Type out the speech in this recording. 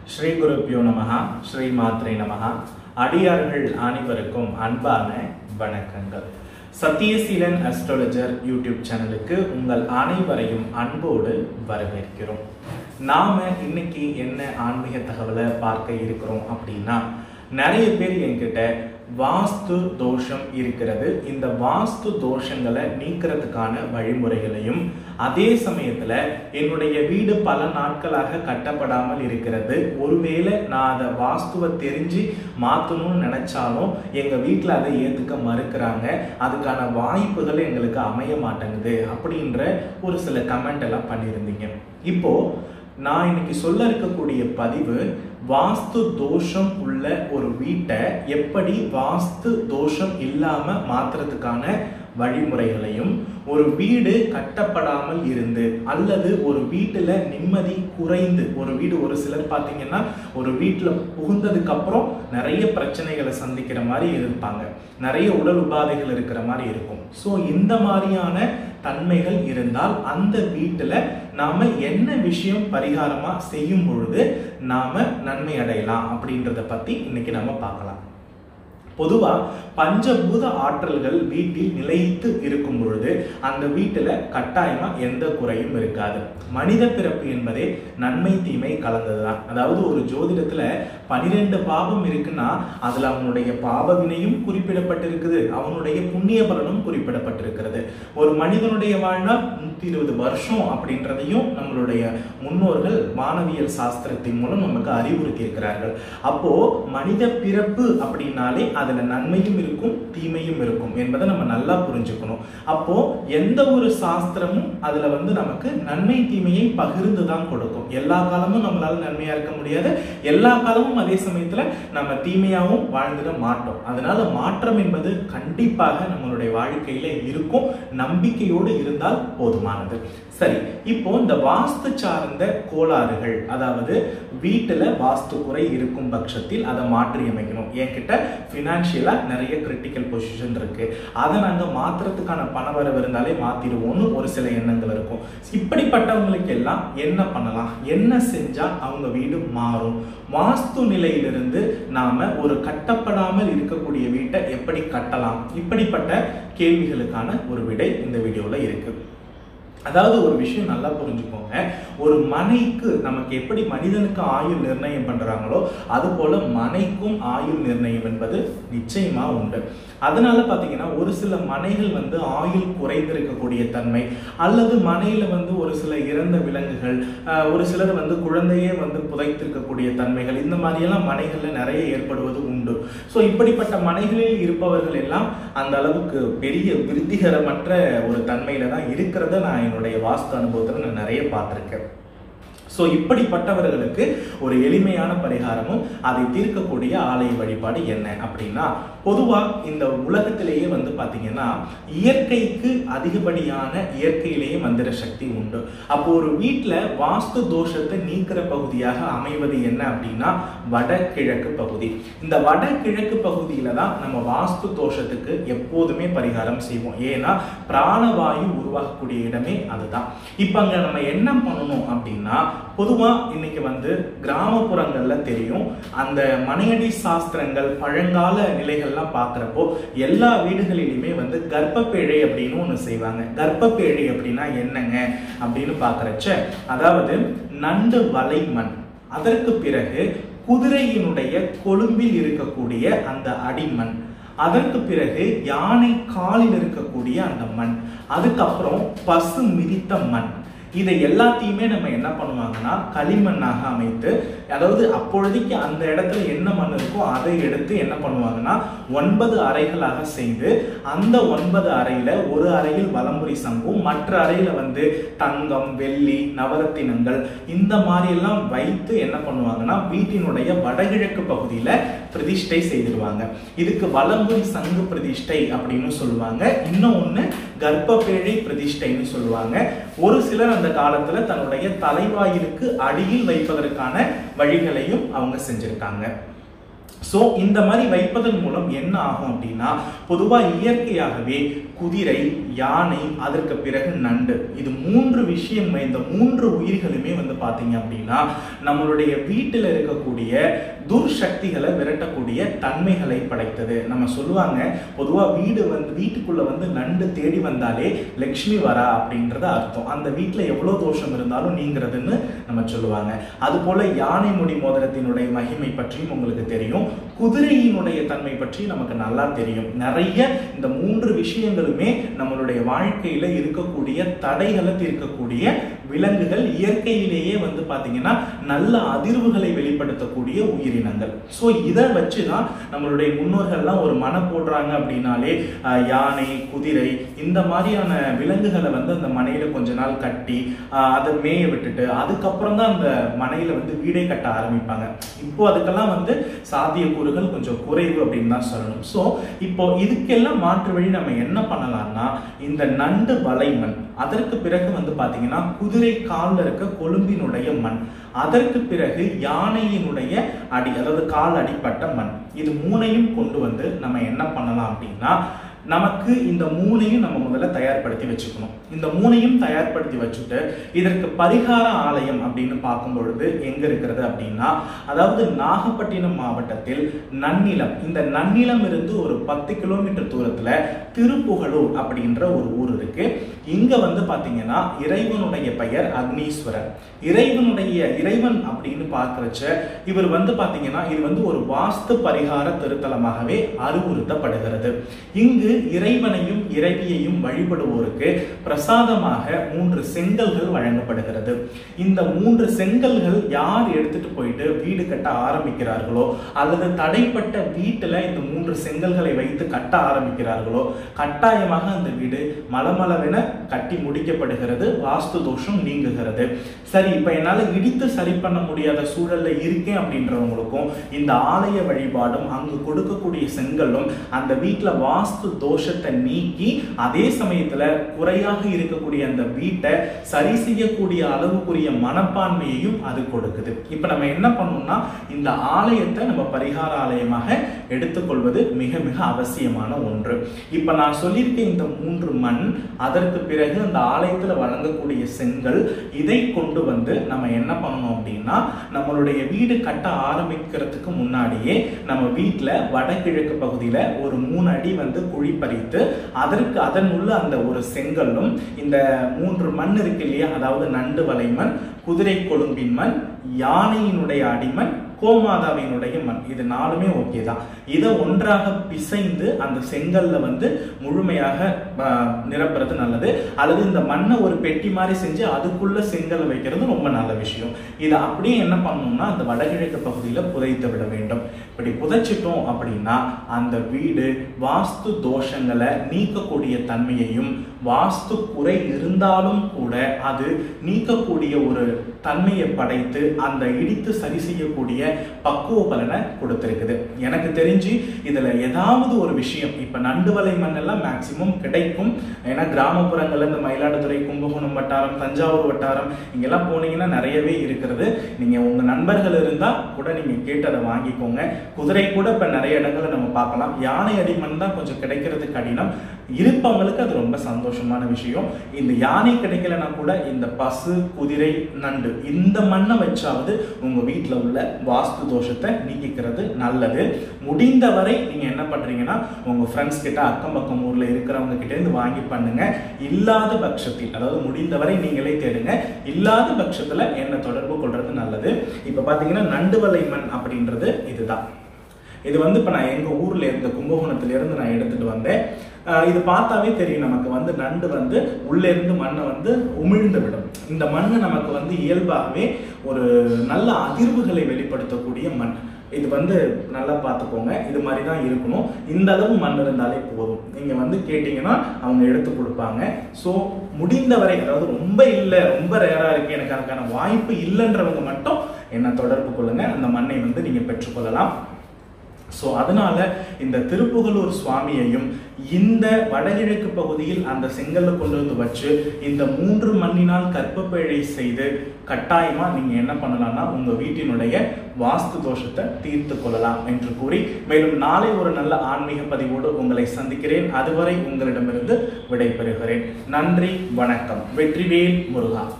ஸ்ரீ குருப்பியோ நமஹா ஸ்ரீ மாத்ரே நமஹா அடியார்கள் அனைவருக்கும் அன்பான வணக்கங்கள் சத்தியசீலன் அஸ்ட்ராலஜர் யூடியூப் சேனலுக்கு உங்கள் அனைவரையும் அன்போடு வரவேற்கிறோம் நாம இன்னைக்கு என்ன ஆன்மீக தகவலை பார்க்க இருக்கிறோம் அப்படின்னா நிறைய பேர் என்கிட்ட வாஸ்து தோஷம் இருக்கிறது இந்த வாஸ்து தோஷங்களை நீக்கிறதுக்கான வழிமுறைகளையும் அதே சமயத்துல என்னுடைய வீடு பல நாட்களாக கட்டப்படாமல் இருக்கிறது ஒருவேளை நான் அதை வாஸ்துவை தெரிஞ்சு மாற்றணும்னு நினைச்சாலும் எங்க வீட்டில் அதை ஏத்துக்க மறுக்கிறாங்க அதுக்கான வாய்ப்புகள் எங்களுக்கு அமைய மாட்டேங்குது அப்படின்ற ஒரு சில கமெண்ட் எல்லாம் பண்ணியிருந்தீங்க இப்போ நான் இன்னைக்கு சொல்ல இருக்கக்கூடிய பதிவு வாஸ்து தோஷம் உள்ள ஒரு வீட்டை எப்படி வாஸ்து தோஷம் இல்லாம மாத்துறதுக்கான வழிமுறைகளையும் ஒரு வீடு கட்டப்படாமல் இருந்து அல்லது ஒரு வீட்டுல நிம்மதி குறைந்து ஒரு வீடு ஒரு சிலர் பார்த்தீங்கன்னா ஒரு வீட்டுல புகுந்ததுக்கு அப்புறம் நிறைய பிரச்சனைகளை சந்திக்கிற மாதிரி இருப்பாங்க நிறைய உடல் உபாதைகள் இருக்கிற மாதிரி இருக்கும் ஸோ இந்த மாதிரியான தன்மைகள் இருந்தால் அந்த வீட்டுல நாம என்ன விஷயம் பரிகாரமா செய்யும் பொழுது நாம நன்மை அடையலாம் அப்படின்றத பத்தி இன்னைக்கு நம்ம பார்க்கலாம் பொதுவா பஞ்சபூத ஆற்றல்கள் வீட்டில் நிலைத்து இருக்கும் பொழுது அந்த வீட்டுல கட்டாயமா எந்த குறையும் இருக்காது மனித பிறப்பு என்பதே நன்மை தீமை கலந்ததுதான் அதாவது ஒரு ஜோதிடத்துல பனிரெண்டு பாவம் இருக்குன்னா அதுல அவனுடைய பாவ வினையும் குறிப்பிடப்பட்டிருக்குது அவனுடைய புண்ணிய பலனும் குறிப்பிடப்பட்டிருக்கிறது ஒரு மனிதனுடைய வாழ்நாள் நூத்தி இருபது வருஷம் அப்படின்றதையும் நம்மளுடைய முன்னோர்கள் மாணவியல் சாஸ்திரத்தின் மூலம் நமக்கு அறிவுறுத்தி இருக்கிறார்கள் அப்போ மனித பிறப்பு அப்படின்னாலே அதுல நன்மையும் இருக்கும் தீமையும் இருக்கும் என்பதை நம்ம நல்லா புரிஞ்சுக்கணும் அப்போ எந்த ஒரு சாஸ்திரமும் அதுல வந்து நமக்கு நன்மை தீமையை பகிர்ந்து தான் கொடுக்கும் எல்லா காலமும் நம்மளால நன்மையா இருக்க முடியாது எல்லா காலமும் அதே சமயத்துல நம்ம தீமையாவும் வாழ்ந்துட மாட்டோம் அதனால மாற்றம் என்பது கண்டிப்பாக நம்மளுடைய வாழ்க்கையில இருக்கும் நம்பிக்கையோடு இருந்தால் போதுமானது சரி இப்போ இந்த வாஸ்து சார்ந்த கோளாறுகள் அதாவது வீட்டுல வாஸ்து குறை இருக்கும் பட்சத்தில் அதை மாற்றி அமைக்கணும் என்கிட்ட பினான்சியலா நிறைய கிரிட்டிக்கல் பொசிஷன் இருக்கு அதை நாங்க மாத்துறதுக்கான பணவரவு இருந்தாலே மாத்திடுவோம்னு ஒரு சில எண்ணங்கள் இருக்கும் இப்படிப்பட்டவங்களுக்கு எல்லாம் என்ன பண்ணலாம் என்ன செஞ்சா அவங்க வீடு மாறும் வாஸ்து நிலையிலிருந்து நாம ஒரு கட்டப்படாமல் இருக்கக்கூடிய வீட்டை எப்படி கட்டலாம் இப்படிப்பட்ட கேள்விகளுக்கான ஒரு விடை இந்த வீடியோல இருக்கு அதாவது ஒரு விஷயம் நல்லா புரிஞ்சுக்கோங்க ஒரு மனைக்கு நமக்கு எப்படி மனிதனுக்கு ஆயுள் நிர்ணயம் பண்றாங்களோ அது போல மனைக்கும் ஆயுள் நிர்ணயம் என்பது நிச்சயமா உண்டு அதனால பாத்தீங்கன்னா ஒரு சில மனைகள் வந்து ஆயுள் குறைந்திருக்கக்கூடிய தன்மை அல்லது மனையில வந்து ஒரு சில இறந்த விலங்குகள் ஒரு சிலர் வந்து குழந்தையே வந்து புதைத்திருக்கக்கூடிய தன்மைகள் இந்த மாதிரியெல்லாம் மனைகள்ல நிறைய ஏற்படுவது உண்டு ஸோ இப்படிப்பட்ட மனைகளில் இருப்பவர்கள் எல்லாம் அந்த அளவுக்கு பெரிய விருத்திகரமற்ற ஒரு தன்மையில தான் இருக்கிறத நான் என்னுடைய வாஸ்து அனுபவத்தில் நான் நிறைய பார்த்துருக்கேன் ஸோ இப்படிப்பட்டவர்களுக்கு ஒரு எளிமையான பரிகாரமும் அதை தீர்க்கக்கூடிய ஆலய வழிபாடு என்ன அப்படின்னா பொதுவாக இந்த உலகத்திலேயே வந்து பார்த்தீங்கன்னா இயற்கைக்கு அதிகப்படியான இயற்கையிலேயே மந்திர சக்தி உண்டு அப்போ ஒரு வீட்டில் வாஸ்து தோஷத்தை நீக்கிற பகுதியாக அமைவது என்ன அப்படின்னா வடகிழக்கு பகுதி இந்த வடகிழக்கு பகுதியில தான் நம்ம வாஸ்து தோஷத்துக்கு எப்போதுமே பரிகாரம் செய்வோம் ஏன்னா பிராணவாயு உருவாகக்கூடிய இடமே அதுதான் இப்போ அங்க நம்ம என்ன பண்ணணும் அப்படின்னா பொதுவா இன்னைக்கு வந்து கிராமப்புறங்கள்ல தெரியும் அந்த மனையடி சாஸ்திரங்கள் பழங்கால நிலைகள்லாம் பார்க்குறப்போ எல்லா வீடுகளிலுமே வந்து கர்ப்பப்பேழை அப்படின்னு ஒன்று செய்வாங்க கர்ப்பப்பேழை அப்படின்னா என்னங்க அப்படின்னு பார்க்குறச்ச அதாவது நண்டு வலை மண் அதற்கு பிறகு குதிரையினுடைய கொழும்பில் இருக்கக்கூடிய அந்த அடிமண் அதற்கு பிறகு யானை காலில் இருக்கக்கூடிய அந்த மண் அதுக்கப்புறம் பசு மிதித்த மண் இதை எல்லாத்தையுமே நம்ம என்ன பண்ணுவாங்கன்னா களிமண்ணாக அமைத்து அதாவது அப்பொழுதைக்கு அந்த இடத்துல என்ன மண் இருக்கோ அதை எடுத்து என்ன பண்ணுவாங்கன்னா ஒன்பது அறைகளாக செய்து அந்த ஒன்பது அறையில ஒரு அறையில் வலம்புரி சங்கும் மற்ற அறையில வந்து தங்கம் வெள்ளி நவரத்தினங்கள் இந்த மாதிரி எல்லாம் வைத்து என்ன பண்ணுவாங்கன்னா வீட்டினுடைய வடகிழக்கு பகுதியில பிரதிஷ்டை செய்திருவாங்க இதுக்கு வலம்புரி சங்கு பிரதிஷ்டை அப்படின்னு சொல்லுவாங்க இன்னும் ஒண்ணு கர்ப்பப்பேழை பிரதிஷ்டைன்னு சொல்லுவாங்க ஒரு சிலர் அந்த காலத்துல தன்னுடைய தலைவாயிலுக்கு அடியில் வைப்பதற்கான வழிகளையும் அவங்க செஞ்சிருக்காங்க ஸோ இந்த மாதிரி வைப்பதன் மூலம் என்ன ஆகும் அப்படின்னா பொதுவாக இயற்கையாகவே குதிரை யானை அதற்கு பிறகு நண்டு இது மூன்று விஷயம் இந்த மூன்று உயிர்களுமே வந்து பார்த்தீங்க அப்படின்னா நம்மளுடைய வீட்டில் இருக்கக்கூடிய துர்சக்திகளை விரட்டக்கூடிய தன்மைகளை படைத்தது நம்ம சொல்லுவாங்க பொதுவாக வீடு வந்து வீட்டுக்குள்ள வந்து நண்டு தேடி வந்தாலே லக்ஷ்மி வரா அப்படின்றது அர்த்தம் அந்த வீட்டில் எவ்வளோ தோஷம் இருந்தாலும் நீங்கிறதுன்னு நம்ம சொல்லுவாங்க அது போல யானை முடி மோதிரத்தினுடைய மகிமை பற்றியும் உங்களுக்கு தெரியும் குதிரையினுடைய தன்மை பற்றி நமக்கு நல்லா தெரியும் நிறைய இந்த மூன்று விஷயங்களுமே நம்மளுடைய வாழ்க்கையில இருக்கக்கூடிய தடைகளை தீர்க்கக்கூடிய விலங்குகள் இயற்கையிலேயே வந்து பாத்தீங்கன்னா நல்ல அதிர்வுகளை வெளிப்படுத்தக்கூடிய உயிரினங்கள் ஸோ இதை வச்சு தான் நம்மளுடைய முன்னோர்கள்லாம் ஒரு மனை போடுறாங்க அப்படின்னாலே ஆஹ், யானை குதிரை இந்த மாதிரியான விலங்குகளை வந்து அந்த மனையில கொஞ்ச நாள் கட்டி ஆஹ், அதை மேய விட்டுட்டு அதுக்கப்புறம் தான் அந்த மனையில வந்து வீடே கட்ட ஆரம்பிப்பாங்க இப்போ அதுக்கெல்லாம் வந்து சாத்தியக்கூறுகள் கொஞ்சம் குறைவு அப்படின்னு தான் சொல்லணும் ஸோ இப்போ இதுக்கெல்லாம் மாற்று வழி நம்ம என்ன பண்ணலாம்னா இந்த நண்டு வலைமண் அதற்கு பிறகு வந்து பாத்தீங்கன்னா குதிரை கால்ல இருக்க கொழும்பினுடைய மண் அதற்கு பிறகு யானையினுடைய அடி அதாவது கால் அடிப்பட்ட மண் இது மூணையும் கொண்டு வந்து நம்ம என்ன பண்ணலாம் அப்படின்னா நமக்கு இந்த மூணையும் நம்ம முதல்ல தயார்படுத்தி வச்சுக்கணும் இந்த மூணையும் தயார்படுத்தி வச்சுட்டு இதற்கு பரிகார ஆலயம் அப்படின்னு பார்க்கும் பொழுது எங்க இருக்கிறது அப்படின்னா அதாவது நாகப்பட்டினம் மாவட்டத்தில் நன்னிலம் இந்த நன்னிலம் இருந்து ஒரு பத்து கிலோமீட்டர் தூரத்துல திருப்புகலூர் அப்படின்ற ஒரு ஊர் இருக்கு இங்க வந்து பாத்தீங்கன்னா இறைவனுடைய பெயர் அக்னீஸ்வரர் இறைவனுடைய இறைவன் அப்படின்னு பார்க்க வச்ச இவர் வந்து பாத்தீங்கன்னா இது வந்து ஒரு வாஸ்து பரிகார திருத்தலமாகவே அறிவுறுத்தப்படுகிறது இங்கு இறைவனையும் இறைவியையும் வழிபடுவோருக்கு பிரசாதமாக மூன்று செங்கல்கள் வழங்கப்படுகிறது இந்த மூன்று செங்கல்கள் யார் எடுத்துட்டு போயிட்டு வீடு கட்ட ஆரம்பிக்கிறார்களோ அல்லது தடைப்பட்ட வீட்டுல இந்த மூன்று செங்கல்களை வைத்து கட்ட ஆரம்பிக்கிறார்களோ கட்டாயமாக அந்த வீடு மலமளவென கட்டி முடிக்கப்படுகிறது வாஸ்து தோஷம் நீங்குகிறது சரி இப்ப என்னால இடித்து சரி பண்ண முடியாத சூழல்ல இருக்கேன் அப்படின்றவங்களுக்கும் இந்த ஆலய வழிபாடும் அங்கு கொடுக்கக்கூடிய செங்கல்லும் அந்த வீட்டுல வாஸ்து தோஷத்தை நீக்கி அதே சமயத்துல குறையாக இருக்கக்கூடிய அந்த வீட்டை சரி செய்யக்கூடிய அளவுக்குரிய மனப்பான்மையையும் அது கொடுக்குது இப்ப நம்ம என்ன பண்ணணும்னா இந்த ஆலயத்தை நம்ம பரிகார ஆலயமாக எடுத்துக்கொள்வது மிக மிக அவசியமான ஒன்று இப்ப நான் சொல்லியிருக்க இந்த மூன்று மண் அதற்கு பிறகு அந்த ஆலயத்துல வழங்கக்கூடிய செங்கல் இதை கொண்டு வந்து நம்ம என்ன பண்ணணும் அப்படின்னா நம்மளுடைய வீடு கட்ட ஆரம்பிக்கிறதுக்கு முன்னாடியே நம்ம வீட்டுல வடகிழக்கு பகுதியில ஒரு மூணு அடி வந்து குழி பறித்து அதற்கு அதன் உள்ள அந்த ஒரு செங்கல்லும் இந்த மூன்று மண் இருக்கு இல்லையா அதாவது நண்டு வலைமண் குதிரை கொழும்பின் மண் யானையினுடைய அடிமண் கோமாதாவினுடைய மண் இது நாலுமே ஓகே தான் இதை ஒன்றாக பிசைந்து அந்த செங்கல்ல வந்து முழுமையாக ஆஹ், நிரப்புறது நல்லது அல்லது இந்த மண்ணை ஒரு பெட்டி மாதிரி செஞ்சு அதுக்குள்ள செங்கல் வைக்கிறது ரொம்ப நல்ல விஷயம் இதை அப்படியே என்ன பண்ணணும்னா அந்த வடகிழக்கு பகுதியில புதைத்து விட வேண்டும் இப்படி புதைச்சிட்டோம் அப்படின்னா அந்த வீடு வாஸ்து தோஷங்களை நீக்கக்கூடிய தன்மையையும் வாஸ்து குறை இருந்தாலும் கூட அது நீக்கக்கூடிய ஒரு தன்மையை படைத்து அந்த இடித்து சரி செய்யக்கூடிய பக்குவ பலனை கொடுத்திருக்குது எனக்கு தெரிஞ்சு இதுல ஏதாவது ஒரு விஷயம் இப்ப நண்டு வலை மண்ணெல்லாம் மேக்சிமம் கிடைக்கும் ஏன்னா கிராமப்புறங்கள்ல இந்த மயிலாடுதுறை கும்பகோணம் வட்டாரம் தஞ்சாவூர் வட்டாரம் இங்கெல்லாம் போனீங்கன்னா நிறையவே இருக்கிறது நீங்க உங்க நண்பர்கள் இருந்தா கூட நீங்க கேட்டு அதை வாங்கிக்கோங்க குதிரை கூட இப்ப நிறைய இடங்கள்ல நம்ம பார்க்கலாம் யானை அடிமண் தான் கொஞ்சம் கிடைக்கிறது கடினம் இருப்பவங்களுக்கு அது ரொம்ப சந்தோஷமான விஷயம் இந்த யானை கிடைக்கலனா கூட இந்த பசு குதிரை நண்டு இந்த மண்ணை வச்சாவது உங்க வீட்டுல உள்ள வாஸ்து தோஷத்தை நீக்கிக்கிறது நல்லது முடிந்தவரை நீங்க என்ன பண்றீங்கன்னா உங்க ஃப்ரெண்ட்ஸ் கிட்ட அக்கம் பக்கம் ஊர்ல இருக்கிறவங்க கிட்ட இருந்து வாங்கி பண்ணுங்க இல்லாத பட்சத்தில் அதாவது முடிந்தவரை நீங்களே தேடுங்க இல்லாத பட்சத்துல என்ன தொடர்பு கொள்றது நல்லது இப்ப பாத்தீங்கன்னா நண்டு வலை மண் அப்படின்றது இதுதான் இது வந்து இப்போ நான் எங்கள் ஊரில் இருந்த கும்பகோணத்துல இருந்து நான் எடுத்துட்டு வந்தேன் ஆஹ் இது பார்த்தாவே தெரியும் நமக்கு வந்து நண்டு வந்து உள்ளே இருந்து மண்ணை வந்து உமிழ்ந்து விடும் இந்த மண் நமக்கு வந்து இயல்பாகவே ஒரு நல்ல அதிர்வுகளை வெளிப்படுத்தக்கூடிய மண் இது வந்து நல்லா பார்த்துக்கோங்க இது மாதிரி தான் இருக்கணும் இந்த அளவு மண் இருந்தாலே போதும் நீங்கள் வந்து கேட்டிங்கன்னா அவங்க எடுத்து கொடுப்பாங்க ஸோ முடிந்தவரை அதாவது ரொம்ப இல்லை ரொம்ப ரேராக இருக்கு எனக்கு அதுக்கான வாய்ப்பு இல்லைன்றவங்க மட்டும் என்ன தொடர்பு கொள்ளுங்க அந்த மண்ணை வந்து நீங்கள் பெற்றுக்கொள்ளலாம் ஸோ அதனால இந்த திருப்புகலூர் சுவாமியையும் இந்த வடகிழக்கு பகுதியில் அந்த செங்கல்ல கொண்டு வந்து வச்சு இந்த மூன்று மண்ணினால் கற்பப்பேழை செய்து கட்டாயமா நீங்க என்ன பண்ணலாம்னா உங்க வீட்டினுடைய வாஸ்து தோஷத்தை தீர்த்து கொள்ளலாம் என்று கூறி மேலும் நாளை ஒரு நல்ல ஆன்மீக பதிவோடு உங்களை சந்திக்கிறேன் அதுவரை உங்களிடமிருந்து விடைபெறுகிறேன் நன்றி வணக்கம் வெற்றிவேல் முருகா